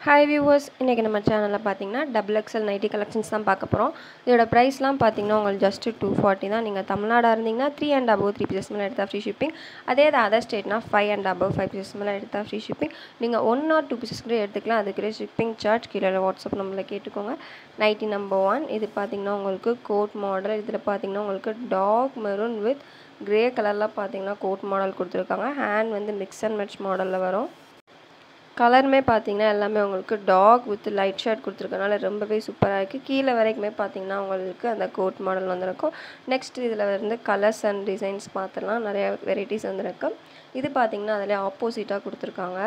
hi viewers இன்றைக்கி நம்ம சேனலில் பார்த்தீங்கன்னா டபுள் எக்ஸல் நைட்டி கலெக்ஷன்ஸ் தான் பார்க்க போகிறோம் இதோட ப்ரைஸ்லாம் பார்த்தீங்கன்னா உங்களுக்கு ஜஸ்ட்டு டூ ஃபார்ட்டி தான் நீங்கள் தமிழ்நாடாக இருந்தீங்கன்னா three and above three pieces மேலே எடுத்தால் ஃப்ரீ ஷிப்பிங் அதே இது அதர் ஸ்டேட்னா five and above five pieces மேலே எடுத்தால் ஃப்ரீ ஷிப்பிங் நீங்கள் ஒன் ஆர் டூ பீசஸ் கூட எடுத்துக்கலாம் அதுக்குரிய ஷிப்பிங் சார்ஜ் கீழே வாட்ஸ்அப் நம்பரில் கேட்டுக்கோங்க நைட்டி நம்பர் ஒன் இது பார்த்தீங்கன்னா உங்களுக்கு கோட் மாடல் இதில் பார்த்தீங்கன்னா உங்களுக்கு டாக் மெரூன் வித் கிரே கலரில் பார்த்தீங்கன்னா கோட் மாடல் கொடுத்துருக்காங்க ஹேண்ட் வந்து மிக்ஸ் அண்ட் மேட்ச் மாடலில் வரும் கலருமே பார்த்தீங்கன்னா எல்லாமே உங்களுக்கு டாக் வித் லைட் ஷர்ட் கொடுத்துருக்கனால ரொம்பவே சூப்பராக இருக்குது கீழே வரைக்குமே பார்த்தீங்கன்னா உங்களுக்கு அந்த கோட் மாடல் வந்திருக்கும் நெக்ஸ்ட் இதில் வந்து கலர்ஸ் அண்ட் டிசைன்ஸ் பார்த்துலாம் நிறைய வெரைட்டிஸ் வந்திருக்கு இது பார்த்தீங்கன்னா அதில் ஆப்போசிட்டாக கொடுத்துருக்காங்க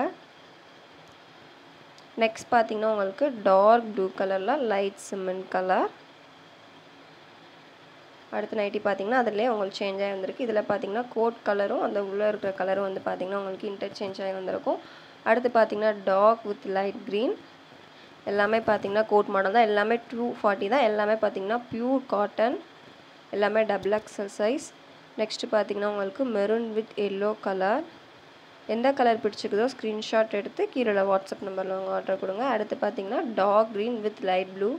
நெக்ஸ்ட் பார்த்தீங்கன்னா உங்களுக்கு டார்க் ப்ளூ கலரில் லைட் சிமெண்ட் கலர் அடுத்த நைட்டி பார்த்தீங்கன்னா அதிலே உங்களுக்கு சேஞ்ச் ஆகி வந்திருக்கு இதில் பார்த்தீங்கன்னா கோட் கலரும் அந்த உள்ளே இருக்கிற கலரும் வந்து பார்த்தீங்கன்னா உங்களுக்கு இன்டர்சேஞ்ச் ஆகி வந்திருக்கும் அடுத்து பார்த்தீங்கன்னா டாக் வித் லைட் க்ரீன் எல்லாமே பார்த்தீங்கன்னா கோட் மாடல் தான் எல்லாமே டூ ஃபார்ட்டி தான் எல்லாமே பார்த்தீங்கன்னா பியூர் காட்டன் எல்லாமே டபுள் எக்ஸல் சைஸ் நெக்ஸ்ட்டு பார்த்தீங்கன்னா உங்களுக்கு மெரூன் வித் எல்லோ கலர் எந்த கலர் பிடிச்சிருக்குதோ ஸ்க்ரீன்ஷாட் எடுத்து கீழே வாட்ஸ்அப் நம்பரில் உங்கள் ஆர்டர் கொடுங்க அடுத்து பார்த்தீங்கன்னா dark green with light blue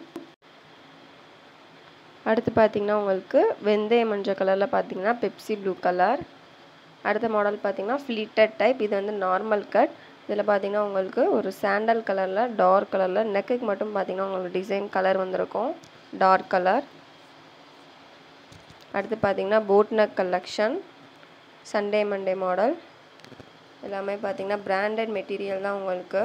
அடுத்து பார்த்தீங்கன்னா உங்களுக்கு வெந்தய மஞ்சள் கலரில் பார்த்தீங்கன்னா பெப்சி ப்ளூ கலர் அடுத்த மாடல் பார்த்தீங்கன்னா ஃப்ளீட்டட் டைப் இது வந்து நார்மல் கட் இதில் பார்த்தீங்கன்னா உங்களுக்கு ஒரு சாண்டல் கலரில் டார்க் கலரில் நெக்குக்கு மட்டும் பார்த்தீங்கன்னா உங்களுக்கு டிசைன் கலர் வந்திருக்கும் டார்க் கலர் அடுத்து பார்த்தீங்கன்னா boat neck collection Sunday Monday model எல்லாமே பார்த்தீங்கன்னா பிராண்டட் மெட்டீரியல் தான் உங்களுக்கு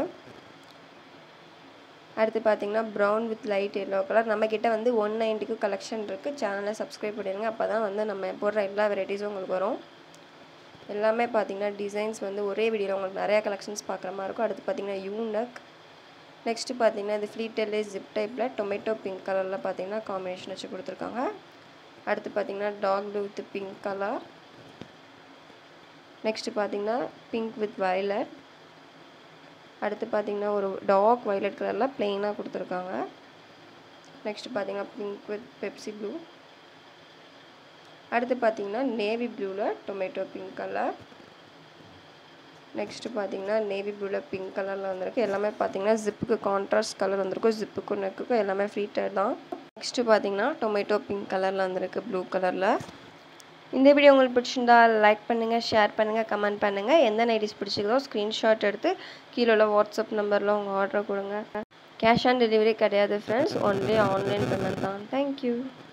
அடுத்து பார்த்தீங்கன்னா brown with light yellow colour நம்மக்கிட்ட வந்து ஒன் நைன்ட்டிக்கு கலெக்ஷன் இருக்குது சேனலை சப்ஸ்கிரைப் பண்ணிடுங்க அப்போ தான் வந்து நம்ம போடுற எல்லா வெரைட்டிஸும் உங்களுக்கு வரும் எல்லாமே பார்த்தீங்கன்னா டிசைன்ஸ் வந்து ஒரே வீடியோவில் உங்களுக்கு நிறையா கலெக்ஷன்ஸ் பார்க்குற மாதிரி இருக்கும் அடுத்து பார்த்தீங்கன்னா யூனக் நெக்ஸ்ட்டு பார்த்தீங்கன்னா இது ஃப்ளீட்டர்லே ஜிப் டைப்பில் டொமேட்டோ பிங்க் கலரில் பார்த்தீங்கன்னா காம்பினேஷன் வச்சு கொடுத்துருக்காங்க அடுத்து பார்த்தீங்கன்னா dark blue with pink colour next பார்த்தீங்கன்னா பிங்க் வித் வயலட் அடுத்து பார்த்தீங்கன்னா ஒரு டார்க் வயலட் கலரில் ப்ளெயினாக கொடுத்துருக்காங்க நெக்ஸ்ட்டு பார்த்தீங்கன்னா பிங்க் வித் பெப்சி ப்ளூ அடுத்து பார்த்தீங்கன்னா நேவி ப்ளூவில் டொமேட்டோ பிங்க் கலர் நெக்ஸ்ட்டு பார்த்தீங்கன்னா நேவி ப்ளூவில் பிங்க் கலரில் வந்திருக்கு எல்லாமே பார்த்தீங்கன்னா ஜிப்புக்கு கான்ட்ராஸ்ட் கலர் வந்திருக்கும் ஜிப்புக்கும் நெக்குக்கும் எல்லாமே ஃப்ரீட்டர் தான் நெக்ஸ்ட்டு பார்த்தீங்கன்னா டொமேட்டோ பிங்க் கலரில் வந்திருக்கு ப்ளூ கலரில் இந்த வீடியோ உங்களுக்கு பிடிச்சிருந்தா லைக் பண்ணுங்கள் ஷேர் பண்ணுங்கள் கமெண்ட் பண்ணுங்கள் எந்த நைட்டிஸ் பிடிச்சிருக்கோ ஸ்க்ரீன்ஷாட் எடுத்து கீழே உள்ள வாட்ஸ்அப் நம்பரில் உங்கள் ஆர்டர் கொடுங்க கேஷ் ஆன் டெலிவரி கிடையாது ஃப்ரெண்ட்ஸ் ஒன்லி ஆன்லைன் பேமெண்ட் தான் தேங்க்யூ